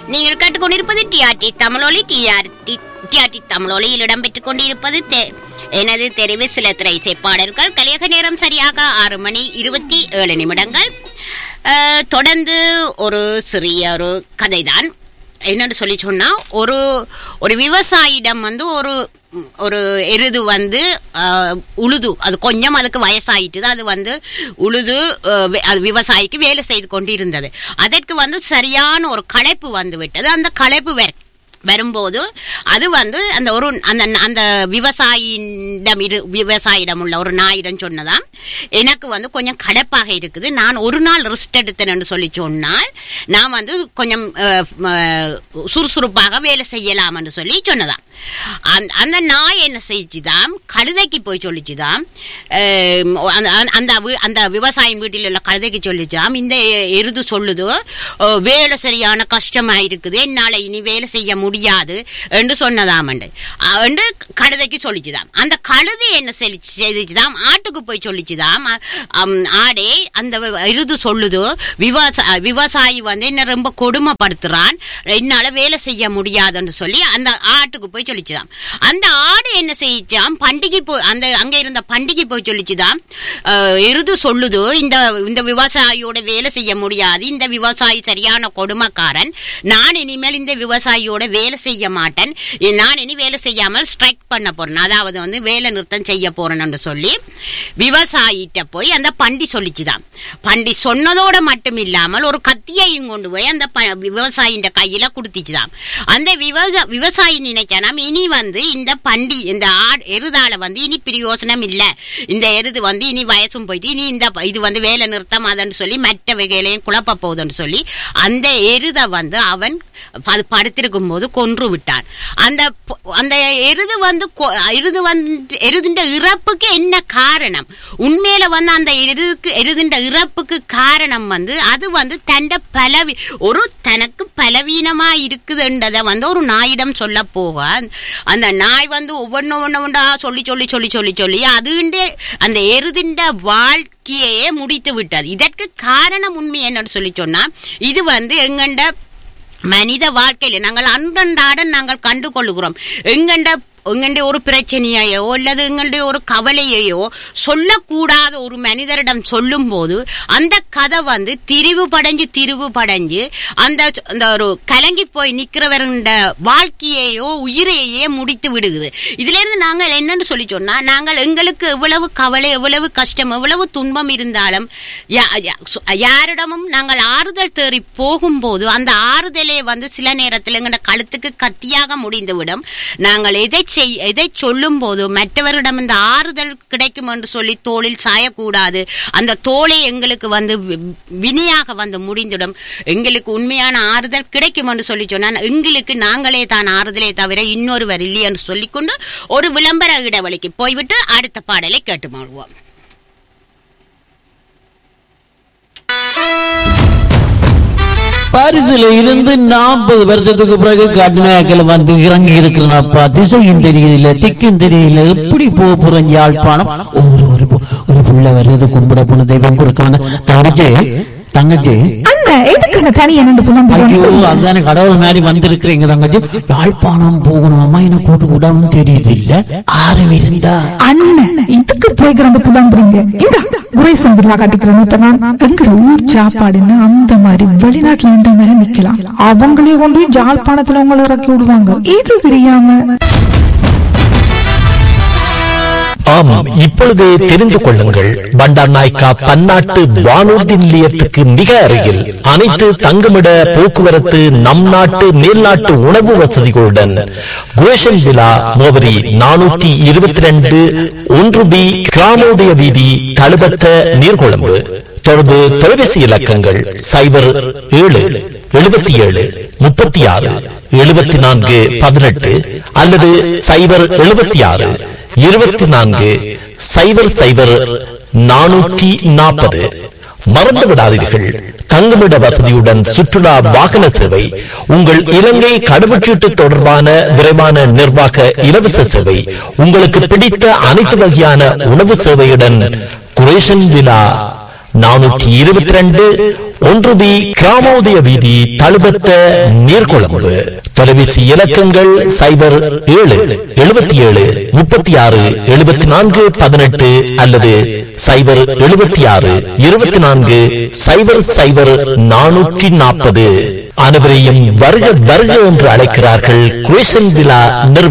நீங்கள் கேட்டுக்கொண்டிருப்பது டிஆர்டி தமிழொலி டிஆர்டி டிஆர்டி தமிழொலியில் இடம்பெற்றுக் கொண்டிருப்பது தெ- எனது தெரிவு சில திரைச்சை பாடல்கள் கலியக நேரம் சரியாக ஆறு மணி இருபத்தி ஏழு நிமிடங்கள் அஹ், தொடர்ந்து ஒரு சிறிய ஒரு கதைதான் என்னன்னு சொல்லி சொன்னா ஒரு ஒரு விவசாயியிடம் வந்து ஒரு ம், ஒரு எருது வந்து அஹ், உழுது அது கொஞ்சம் அதுக்கு வயசாயிட்டுது அது வந்து உழுது அஹ், வே- அது விவசாயிக்கு வேலை செய்து கொண்டு இருந்தது அதற்கு வந்து சரியான ஒரு களைப்பு வந்து விட்டது அந்த களைப்பு வேற வரும்போது அது வந்து அந்த ஒரு அந்த அந்த விவசாயியிடம் இரு விவசாயிடம் உள்ள ஒரு நாயிடம் சொன்னதாம் எனக்கு வந்து கொஞ்சம் களைப்பாக இருக்குது நான் ஒரு நாள் ரெஸ்ட் எடுத்தேன்னு சொல்லி சொன்னால் நான் வந்து கொஞ்சம் அஹ், அஹ், சுறுசுறுப்பாக வேலை செய்யலாம் என்று சொல்லி சொன்னதாம் அந்த அந்த நாய் என்ன செஞ்சுதாம் கழுதைக்கு போய் சொல்லிச்சுதாம் அஹ், அந்த அந்த வி- அந்த விவசாயம் வீட்டில் உள்ள கழுதைக்கு சொல்லிச்சாம் இந்த எருது சொல்லுது அஹ், வேலை சரியான கஷ்டமா இருக்குது என்னால இனி வேலை செய்ய முடியாது என்று சொன்னதாம் என்று கழுதைக்கு சொல்லிச்சுதாம் அந்த கழுதை என்ன செலி- செய்துச்சுதாம் ஆட்டுக்கு போய் சொல்லிச்சுதாம் அ- அம், ஆடே அந்த வி- எருது சொல்லுது விவசா விவசாயி வந்து என்ன ரொம்ப கொடுமைப்படுத்துறான் என்னால வேலை செய்ய முடியாதுன்னு சொல்லி அந்த ஆட்டுக்கு போய் சொல்லிச்சுதாம் அந்த ஆடு என்ன செய்யிச்சாம் பண்டிகை போய் அந்த அங்க இருந்த பண்டிகை போய் சொல்லிச்சுதாம் அஹ், எருது சொல்லுது இந்த இந்த விவசாயியோட வேலை செய்ய முடியாது இந்த விவசாயி சரியான கொடுமைக்காரன் நான் இனிமேல் இந்த விவசாயியோட வேலை செய்ய மாட்டேன் இ- நான் இனி வேலை செய்யாமல் ஸ்ட்ரைக் பண்ண போறேன் அதாவது வந்து வேலை நிறுத்தம் செய்ய போறேன்னு சொல்லி விவசாயிட்ட போய் அந்த பண்டி சொல்லிச்சுதான் பண்டி சொன்னதோட மட்டும் இல்லாமல் ஒரு கத்தியையும் கொண்டு போய் அந்த ப- விவசாயின்ற கையில கொடுத்துச்சுதாம் அந்த விவசா விவசாயி நினைச்சானாம் இனி வந்து இந்த பண்டி இந்த ஆடு எருதால வந்து இனி பிரயோசனம் இல்ல இந்த எருது வந்து இனி வயசும் போயிட்டு இனி இந்த ப- இது வந்து வேலை நிறுத்தம் அதுன்னு சொல்லி மற்ற வகைகளையும் குழப்ப போகுதுன்னு சொல்லி அந்த எருதை வந்து அவன் அது படுத்திருக்கும் போது கொன்று விட்டான் அந்த பொ- அந்த எருது வந்து கொ- எருது வந்து எருதின்ற இறப்புக்கு என்ன காரணம் உண்மையில வந்து அந்த எருதுக்கு எருதின்ற இறப்புக்கு காரணம் வந்து அது வந்து தண்ட பலவி ஒரு தனக்கு பலவீனமா இருக்குதுன்றதை வந்து ஒரு நாயிடம் சொல்ல போக அந்த நாய் வந்து ஒவ்வொன்று ஒன்று ஒன்றா சொல்லி சொல்லி சொல்லி சொல்லி சொல்லி அதுண்டே அந்த எருதின்ற வாழ்க்கையே முடித்து விட்டது இதற்கு காரணம் உண்மை என்னன்னு சொல்லி சொன்னா இது வந்து எங்கண்ட மனித வாழ்க்கையில நாங்கள் அன்றன்றாட நாங்கள் கண்டு கொள்ளுகிறோம் எங்கண்ட எங்கண்ட ஒரு பிரச்சனையையோ அல்லது எங்களுடைய ஒரு கவலையையோ சொல்லக்கூடாத ஒரு மனிதரிடம் சொல்லும் போது அந்த கதை வந்து திரிவு படைஞ்சு திரிவு படைஞ்சு அந்த அந்த ஒரு கலங்கி போய் நிக்கிறவருண்ட வாழ்க்கையையோ உயிரையே முடித்து விடுகுது இதுல இருந்து நாங்கள் என்னன்னு சொல்லி சொன்னா நாங்கள் எங்களுக்கு எவ்வளவு கவலை எவ்வளவு கஷ்டம் எவ்வளவு துன்பம் இருந்தாலும் யா- யா- சு- யாரிடமும் நாங்கள் ஆறுதல் தேறி போகும்போது அந்த ஆறுதலே வந்து சில நேரத்தில் எங்களோட கழுத்துக்கு கத்தியாக முடிந்துவிடும் நாங்கள் எதை செய் எதை சொல்லும் போது மற்றவரிடம் இந்த ஆறுதல் கிடைக்கும் என்று சொல்லி தோளில் சாயக்கூடாது அந்த தோலை எங்களுக்கு வந்து வி- வினியாக வந்து முடிந்துடும் எங்களுக்கு உண்மையான ஆறுதல் கிடைக்கும் என்று சொல்லி சொன்னால் எங்களுக்கு நாங்களே தான் ஆறுதலே தவிர இன்னொருவர் இல்லை என்று சொல்லிக்கொண்டு ஒரு விளம்பர இடைவெளிக்கு போய்விட்டு அடுத்த பாடலை கேட்டு மாறுவோம் பாரிஸ்ல இருந்து நாற்பது வருஷத்துக்கு பிறகு கடுமையாக்கல வந்து இறங்கி இருக்கிறனப்பா திசையும் தெரியல திக்கும் தெரியல எப்படி போக போறேன் யாழ்ப்பாணம் ஒரு ஒரு பு- ஒரு புள்ள வருது கும்பிட போன தெய்வம் கொடுக்க வந்த தங்கச்சி தங்கச்சி அந்த எதுக்கு தனியா நின்று ஐயோ புலம்புறோம் அதுதானே கடவுள் மாதிரி வந்திருக்கிறீங்க தங்கச்சி யாழ்ப்பாணம் போகணும் அம்மா என்ன கூட்டு கூடாமல் தெரியுது இல்ல ஆறு இருந்தா அண்ணன் இதுக்கு போய் கிடந்து புலம்புறீங்க இந்த குறை சந்திரா காட்டிக்கிறேன் இப்ப நான் எங்க ஊர் சாப்பாடுன்னு அந்த மாதிரி வெளிநாட்டுல நின்ற மாதிரி நிக்கலாம் அவங்களே கொண்டு போய் ஜாழ்ப்பாணத்துல உங்களை இறக்கி விடுவாங்க இது தெரியாம ஆமாம் இப்பொழுது தெரிந்து கொள்ளுங்கள் பண்டார் நாய்க்கா பன்னாட்டு வானூர்தி நிலையத்துக்கு மிக அருகில் அனைத்து தங்குமிட போக்குவரத்து நம் நாட்டு மேல்நாட்டு உணவு வசதிகளுடன் குரேஷன் விழா முகவரி நானூற்றி இருபத்தி ரெண்டு ஒன்று பி கிராமோதய வீதி தழுபத்த நீர்கொழும்பு தொடர்பு தொலைபேசி இலக்கங்கள் சைபர் ஏழு எழுபத்தி ஏழு முப்பத்தி ஆறு எழுபத்தி நான்கு பதினெட்டு அல்லது சைபர் எழுபத்தி ஆறு இருபத்தி நான்கு சைபர் சைபர் நானூற்றி நாற்பது மறந்து விடாதீர்கள் தங்குமிட வசதியுடன் சுற்றுலா வாகன சேவை உங்கள் இலங்கை கடவுச்சீட்டு தொடர்பான விரைவான நிர்வாக இலவச சேவை உங்களுக்கு பிடித்த அனைத்து வகையான உணவு சேவையுடன் குரேஷன் விழா நானூற்றி இருபத்தி ரெண்டு ஒன்று பி கிராமோதய வீதி தழுபத்த நீர்கொழும்பு தொலைபேசி இலக்கங்கள் சைபர் ஏழு எழுபத்தி ஏழு முப்பத்தி ஆறு எழுபத்தி நான்கு பதினெட்டு அல்லது சைபர் எழுபத்தி ஆறு இருபத்தி நான்கு சைபர் சைபர் நானூற்றி நாற்பது அனைவரையும் வருக வருக என்று அழைக்கிறார்கள் குரேஷன் விழா நிறுவனம்